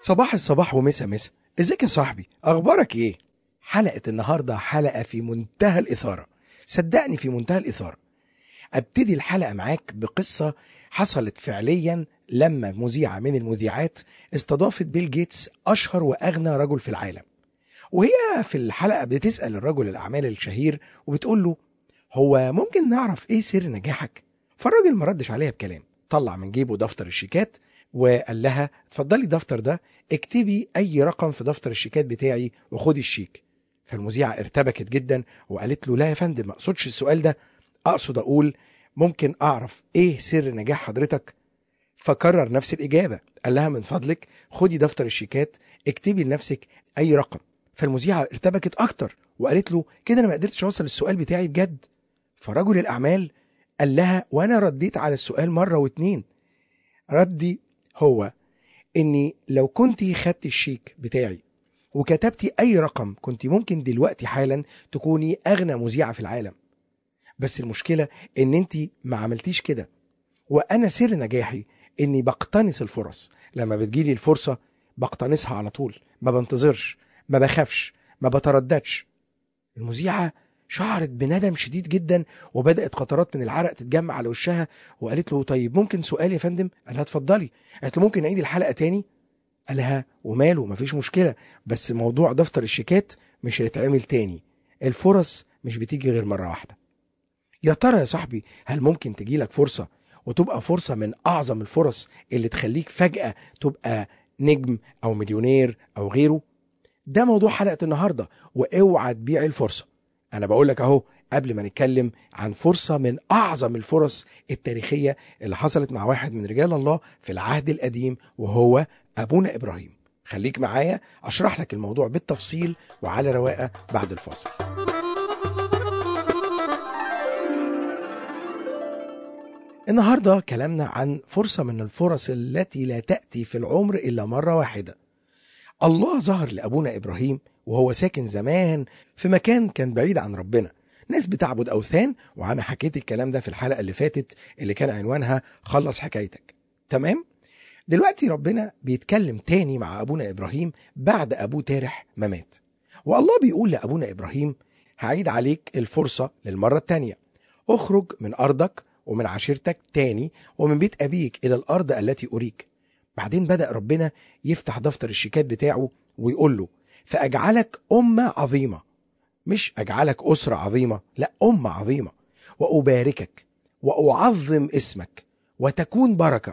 صباح الصباح ومسا مسا ازيك يا صاحبي اخبارك ايه حلقه النهارده حلقه في منتهى الاثاره صدقني في منتهى الاثاره ابتدي الحلقه معاك بقصه حصلت فعليا لما مذيعه من المذيعات استضافت بيل جيتس اشهر واغنى رجل في العالم وهي في الحلقه بتسال الرجل الاعمال الشهير وبتقول له هو ممكن نعرف ايه سر نجاحك فالراجل ما ردش عليها بكلام طلع من جيبه دفتر الشيكات وقال لها اتفضلي الدفتر ده اكتبي اي رقم في دفتر الشيكات بتاعي وخدي الشيك فالمذيعه ارتبكت جدا وقالت له لا يا فندم ما اقصدش السؤال ده اقصد اقول ممكن اعرف ايه سر نجاح حضرتك فكرر نفس الاجابه قال لها من فضلك خدي دفتر الشيكات اكتبي لنفسك اي رقم فالمذيعه ارتبكت اكتر وقالت له كده انا ما قدرتش اوصل السؤال بتاعي بجد فرجل الاعمال قال لها وانا رديت على السؤال مره واتنين ردي هو اني لو كنت خدت الشيك بتاعي وكتبتي اي رقم كنت ممكن دلوقتي حالا تكوني اغنى مذيعه في العالم بس المشكله ان انت ما عملتيش كده وانا سر نجاحي اني بقتنص الفرص لما بتجيلي الفرصه بقتنصها على طول ما بنتظرش ما بخافش ما بترددش المذيعه شعرت بندم شديد جدا وبدات قطرات من العرق تتجمع على وشها وقالت له طيب ممكن سؤال يا فندم قال لها اتفضلي قالت له ممكن نعيد الحلقه تاني قال لها وماله مفيش مشكله بس موضوع دفتر الشيكات مش هيتعمل تاني الفرص مش بتيجي غير مره واحده يا ترى يا صاحبي هل ممكن تجيلك فرصه وتبقى فرصه من اعظم الفرص اللي تخليك فجاه تبقى نجم او مليونير او غيره ده موضوع حلقه النهارده واوعى تبيع الفرصه انا بقول لك اهو قبل ما نتكلم عن فرصه من اعظم الفرص التاريخيه اللي حصلت مع واحد من رجال الله في العهد القديم وهو ابونا ابراهيم خليك معايا اشرح لك الموضوع بالتفصيل وعلى رواقه بعد الفاصل النهارده كلامنا عن فرصه من الفرص التي لا تاتي في العمر الا مره واحده الله ظهر لابونا ابراهيم وهو ساكن زمان في مكان كان بعيد عن ربنا ناس بتعبد اوثان وانا حكيت الكلام ده في الحلقه اللي فاتت اللي كان عنوانها خلص حكايتك تمام دلوقتي ربنا بيتكلم تاني مع ابونا ابراهيم بعد ابوه تارح ما مات والله بيقول لابونا ابراهيم هعيد عليك الفرصه للمره التانيه اخرج من ارضك ومن عشيرتك تاني ومن بيت ابيك الى الارض التي اريك بعدين بدا ربنا يفتح دفتر الشيكات بتاعه ويقول له فاجعلك امه عظيمه مش اجعلك اسره عظيمه لا امه عظيمه واباركك واعظم اسمك وتكون بركه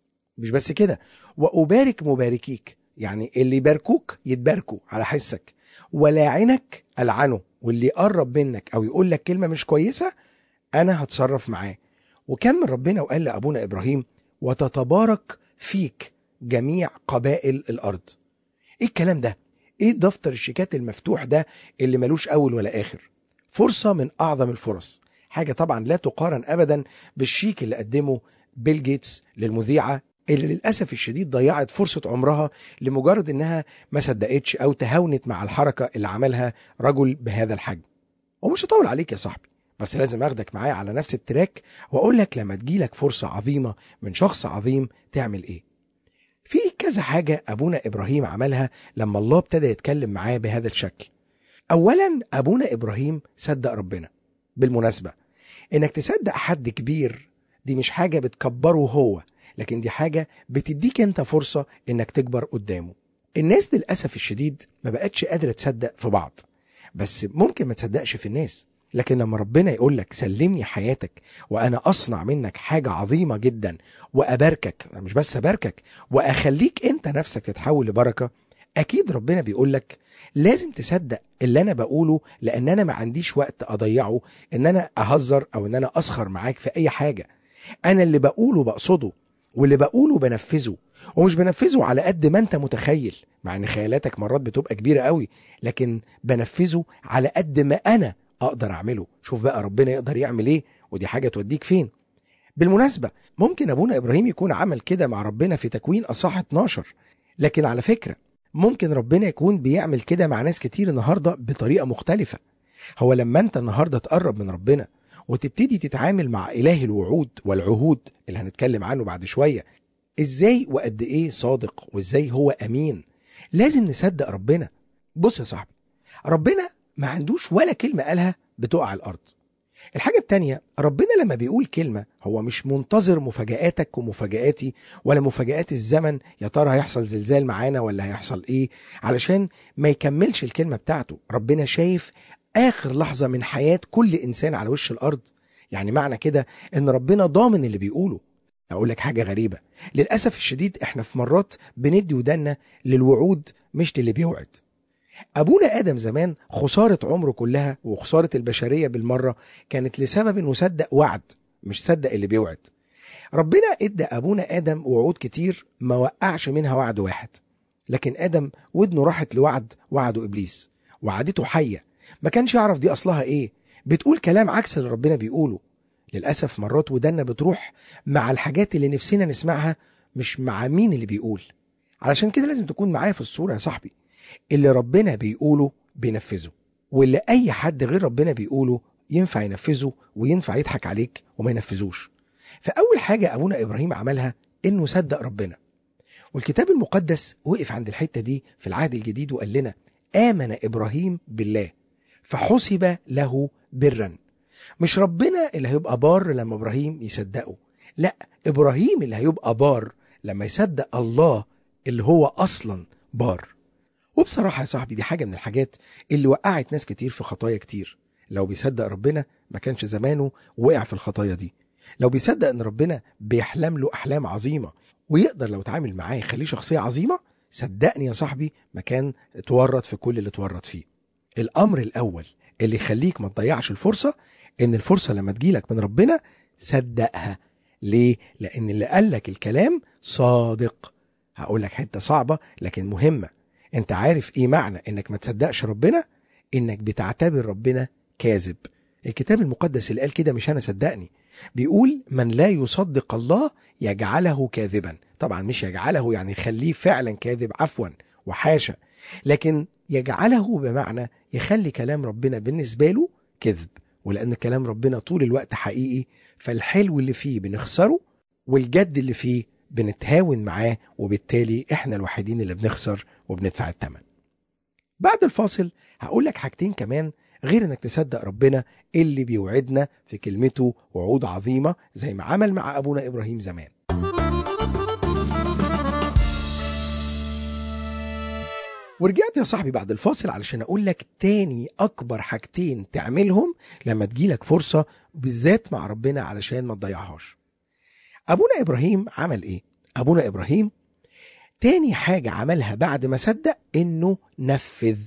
مش بس كده وابارك مباركيك يعني اللي يباركوك يتباركوا على حسك ولاعنك العنه واللي يقرب منك او يقول لك كلمه مش كويسه انا هتصرف معاه وكمل ربنا وقال لابونا ابراهيم وتتبارك فيك جميع قبائل الارض ايه الكلام ده ايه دفتر الشيكات المفتوح ده اللي ملوش اول ولا اخر فرصه من اعظم الفرص حاجه طبعا لا تقارن ابدا بالشيك اللي قدمه بيل جيتس للمذيعه اللي للاسف الشديد ضيعت فرصه عمرها لمجرد انها ما صدقتش او تهاونت مع الحركه اللي عملها رجل بهذا الحجم ومش هطول عليك يا صاحبي بس لازم اخدك معايا على نفس التراك واقول لك لما تجيلك فرصه عظيمه من شخص عظيم تعمل ايه في كذا حاجه ابونا ابراهيم عملها لما الله ابتدى يتكلم معاه بهذا الشكل اولا ابونا ابراهيم صدق ربنا بالمناسبه انك تصدق حد كبير دي مش حاجه بتكبره هو لكن دي حاجه بتديك انت فرصه انك تكبر قدامه الناس للاسف الشديد ما بقتش قادره تصدق في بعض بس ممكن ما تصدقش في الناس لكن لما ربنا يقول لك سلمني حياتك وانا اصنع منك حاجه عظيمه جدا واباركك مش بس اباركك واخليك انت نفسك تتحول لبركه اكيد ربنا بيقول لك لازم تصدق اللي انا بقوله لان انا ما عنديش وقت اضيعه ان انا اهزر او ان انا اسخر معاك في اي حاجه انا اللي بقوله بقصده واللي بقوله بنفذه ومش بنفذه على قد ما انت متخيل مع ان خيالاتك مرات بتبقى كبيره قوي لكن بنفذه على قد ما انا اقدر اعمله شوف بقى ربنا يقدر يعمل ايه ودي حاجه توديك فين بالمناسبه ممكن ابونا ابراهيم يكون عمل كده مع ربنا في تكوين اصحاح 12 لكن على فكره ممكن ربنا يكون بيعمل كده مع ناس كتير النهارده بطريقه مختلفه هو لما انت النهارده تقرب من ربنا وتبتدي تتعامل مع اله الوعود والعهود اللي هنتكلم عنه بعد شويه ازاي وقد ايه صادق وازاي هو امين لازم نصدق ربنا بص يا صاحبي ربنا ما عندوش ولا كلمة قالها بتقع على الأرض الحاجة التانية ربنا لما بيقول كلمة هو مش منتظر مفاجآتك ومفاجآتي ولا مفاجآت الزمن يا ترى هيحصل زلزال معانا ولا هيحصل ايه علشان ما يكملش الكلمة بتاعته ربنا شايف آخر لحظة من حياة كل إنسان على وش الأرض يعني معنى كده إن ربنا ضامن اللي بيقوله أقول لك حاجة غريبة للأسف الشديد إحنا في مرات بندي ودنا للوعود مش للي بيوعد أبونا آدم زمان خسارة عمره كلها وخسارة البشرية بالمرة كانت لسبب إنه صدق وعد مش صدق اللي بيوعد ربنا ادى أبونا آدم وعود كتير ما وقعش منها وعد واحد لكن آدم ودنه راحت لوعد وعده إبليس وعدته حية ما كانش يعرف دي أصلها إيه بتقول كلام عكس اللي ربنا بيقوله للأسف مرات ودنا بتروح مع الحاجات اللي نفسنا نسمعها مش مع مين اللي بيقول علشان كده لازم تكون معايا في الصورة يا صاحبي اللي ربنا بيقوله بينفذه واللي اي حد غير ربنا بيقوله ينفع ينفذه وينفع يضحك عليك وما ينفذوش فاول حاجه ابونا ابراهيم عملها انه صدق ربنا والكتاب المقدس وقف عند الحته دي في العهد الجديد وقال لنا امن ابراهيم بالله فحسب له برا مش ربنا اللي هيبقى بار لما ابراهيم يصدقه لا ابراهيم اللي هيبقى بار لما يصدق الله اللي هو اصلا بار وبصراحة يا صاحبي دي حاجة من الحاجات اللي وقعت ناس كتير في خطايا كتير لو بيصدق ربنا ما كانش زمانه وقع في الخطايا دي لو بيصدق ان ربنا بيحلم له احلام عظيمة ويقدر لو اتعامل معاه يخليه شخصية عظيمة صدقني يا صاحبي ما كان اتورط في كل اللي اتورط فيه الامر الاول اللي يخليك ما تضيعش الفرصة ان الفرصة لما تجيلك من ربنا صدقها ليه؟ لان اللي قالك الكلام صادق هقول لك حتة صعبة لكن مهمة انت عارف ايه معنى انك ما تصدقش ربنا انك بتعتبر ربنا كاذب الكتاب المقدس اللي قال كده مش انا صدقني بيقول من لا يصدق الله يجعله كاذبا طبعا مش يجعله يعني يخليه فعلا كاذب عفوا وحاشا لكن يجعله بمعنى يخلي كلام ربنا بالنسبة له كذب ولأن كلام ربنا طول الوقت حقيقي فالحلو اللي فيه بنخسره والجد اللي فيه بنتهاون معاه وبالتالي احنا الوحيدين اللي بنخسر وبندفع الثمن بعد الفاصل هقول لك حاجتين كمان غير انك تصدق ربنا اللي بيوعدنا في كلمته وعود عظيمة زي ما عمل مع ابونا ابراهيم زمان ورجعت يا صاحبي بعد الفاصل علشان اقول لك تاني اكبر حاجتين تعملهم لما تجيلك فرصة بالذات مع ربنا علشان ما تضيعهاش ابونا ابراهيم عمل ايه ابونا ابراهيم تاني حاجة عملها بعد ما صدق انه نفذ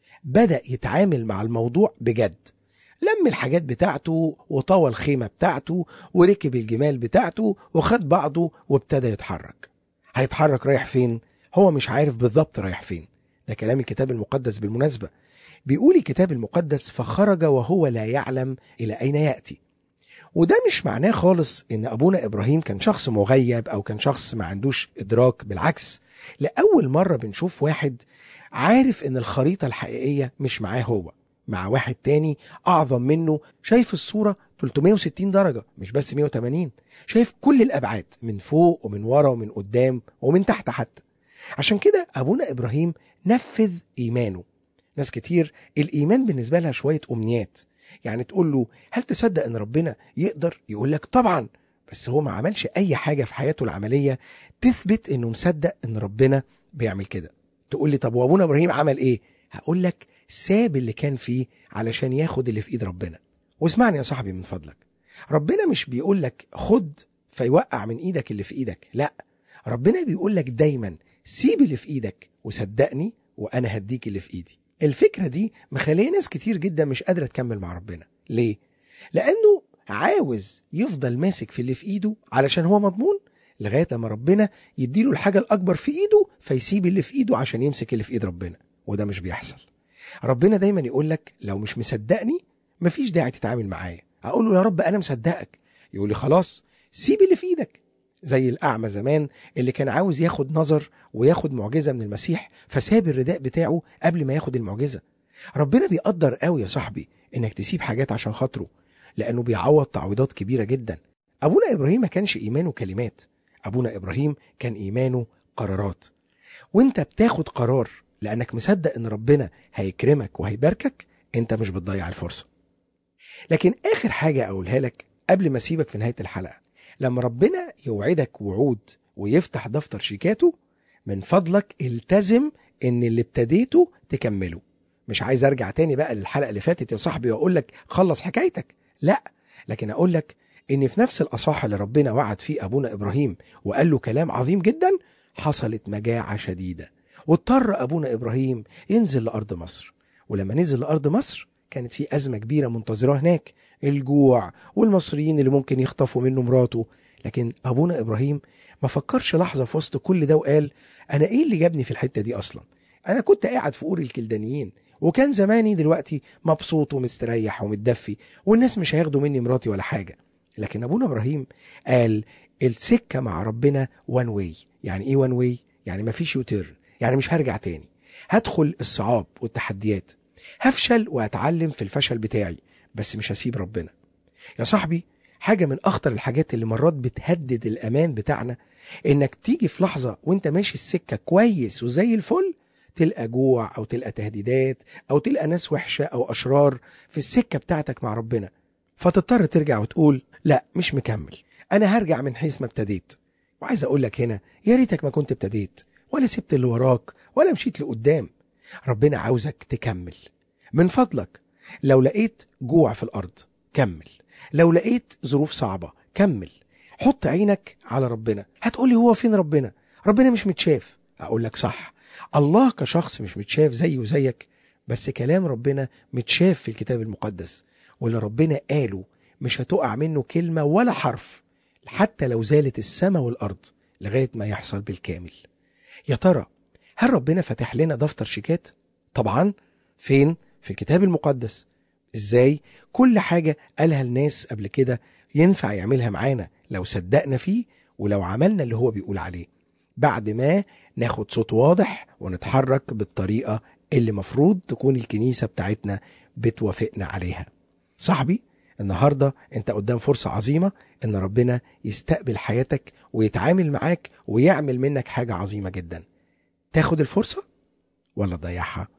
بدأ يتعامل مع الموضوع بجد لم الحاجات بتاعته وطوى الخيمة بتاعته وركب الجمال بتاعته وخد بعضه وابتدى يتحرك هيتحرك رايح فين؟ هو مش عارف بالظبط رايح فين ده كلام الكتاب المقدس بالمناسبة بيقول الكتاب المقدس فخرج وهو لا يعلم إلى أين يأتي وده مش معناه خالص ان ابونا ابراهيم كان شخص مغيب او كان شخص ما عندوش ادراك بالعكس لاول مره بنشوف واحد عارف ان الخريطه الحقيقيه مش معاه هو مع واحد تاني اعظم منه شايف الصوره 360 درجه مش بس 180 شايف كل الابعاد من فوق ومن ورا ومن قدام ومن تحت حتى عشان كده ابونا ابراهيم نفذ ايمانه ناس كتير الايمان بالنسبه لها شويه امنيات يعني تقول له هل تصدق ان ربنا يقدر يقول لك طبعا بس هو ما عملش اي حاجه في حياته العمليه تثبت انه مصدق ان ربنا بيعمل كده تقول لي طب وابونا ابراهيم عمل ايه هقول لك ساب اللي كان فيه علشان ياخد اللي في ايد ربنا واسمعني يا صاحبي من فضلك ربنا مش بيقول لك خد فيوقع من ايدك اللي في ايدك لا ربنا بيقول لك دايما سيب اللي في ايدك وصدقني وانا هديك اللي في ايدي الفكرة دي مخليه ناس كتير جدا مش قادرة تكمل مع ربنا ليه؟ لأنه عاوز يفضل ماسك في اللي في إيده علشان هو مضمون لغاية لما ربنا يديله الحاجة الأكبر في إيده فيسيب اللي في إيده عشان يمسك اللي في إيد ربنا وده مش بيحصل ربنا دايما يقول لك لو مش مصدقني مفيش داعي تتعامل معايا أقول له يا رب أنا مصدقك يقول لي خلاص سيب اللي في إيدك زي الأعمى زمان اللي كان عاوز ياخد نظر وياخد معجزة من المسيح فساب الرداء بتاعه قبل ما ياخد المعجزة ربنا بيقدر قوي يا صاحبي انك تسيب حاجات عشان خاطره لانه بيعوض تعويضات كبيرة جدا ابونا ابراهيم ما كانش ايمانه كلمات أبونا إبراهيم كان إيمانه قرارات وانت بتاخد قرار لأنك مصدق إن ربنا هيكرمك وهيباركك انت مش بتضيع الفرصة لكن آخر حاجة أقولها لك قبل ما أسيبك في نهاية الحلقة لما ربنا يوعدك وعود ويفتح دفتر شيكاته من فضلك التزم ان اللي ابتديته تكمله مش عايز ارجع تاني بقى للحلقه اللي فاتت يا صاحبي واقول لك خلص حكايتك لا لكن اقول لك ان في نفس الاصحاح اللي ربنا وعد فيه ابونا ابراهيم وقال له كلام عظيم جدا حصلت مجاعه شديده واضطر ابونا ابراهيم ينزل لارض مصر ولما نزل لارض مصر كانت في ازمه كبيره منتظراه هناك الجوع والمصريين اللي ممكن يخطفوا منه مراته لكن ابونا ابراهيم ما فكرش لحظه في وسط كل ده وقال انا ايه اللي جابني في الحته دي اصلا انا كنت قاعد في قور الكلدانيين وكان زماني دلوقتي مبسوط ومستريح ومتدفي والناس مش هياخدوا مني مراتي ولا حاجه لكن ابونا ابراهيم قال السكه مع ربنا وان واي يعني ايه وان واي يعني مفيش يوتيرن يعني مش هرجع تاني هدخل الصعاب والتحديات هفشل وهتعلم في الفشل بتاعي بس مش هسيب ربنا يا صاحبي حاجه من اخطر الحاجات اللي مرات بتهدد الامان بتاعنا انك تيجي في لحظه وانت ماشي السكه كويس وزي الفل تلقى جوع او تلقى تهديدات او تلقى ناس وحشه او اشرار في السكه بتاعتك مع ربنا فتضطر ترجع وتقول لا مش مكمل انا هرجع من حيث ما ابتديت وعايز اقول لك هنا يا ريتك ما كنت ابتديت ولا سبت اللي وراك ولا مشيت لقدام ربنا عاوزك تكمل من فضلك لو لقيت جوع في الارض كمل لو لقيت ظروف صعبه كمل حط عينك على ربنا هتقولي هو فين ربنا ربنا مش متشاف اقول لك صح الله كشخص مش متشاف زي وزيك بس كلام ربنا متشاف في الكتاب المقدس واللي ربنا قاله مش هتقع منه كلمة ولا حرف حتى لو زالت السماء والأرض لغاية ما يحصل بالكامل يا ترى هل ربنا فتح لنا دفتر شيكات؟ طبعا فين؟ في الكتاب المقدس ازاي؟ كل حاجة قالها الناس قبل كده ينفع يعملها معانا لو صدقنا فيه ولو عملنا اللي هو بيقول عليه بعد ما ناخد صوت واضح ونتحرك بالطريقة اللي مفروض تكون الكنيسة بتاعتنا بتوافقنا عليها صاحبي النهاردة انت قدام فرصة عظيمة ان ربنا يستقبل حياتك ويتعامل معاك ويعمل منك حاجة عظيمة جدا تاخد الفرصة ولا تضيعها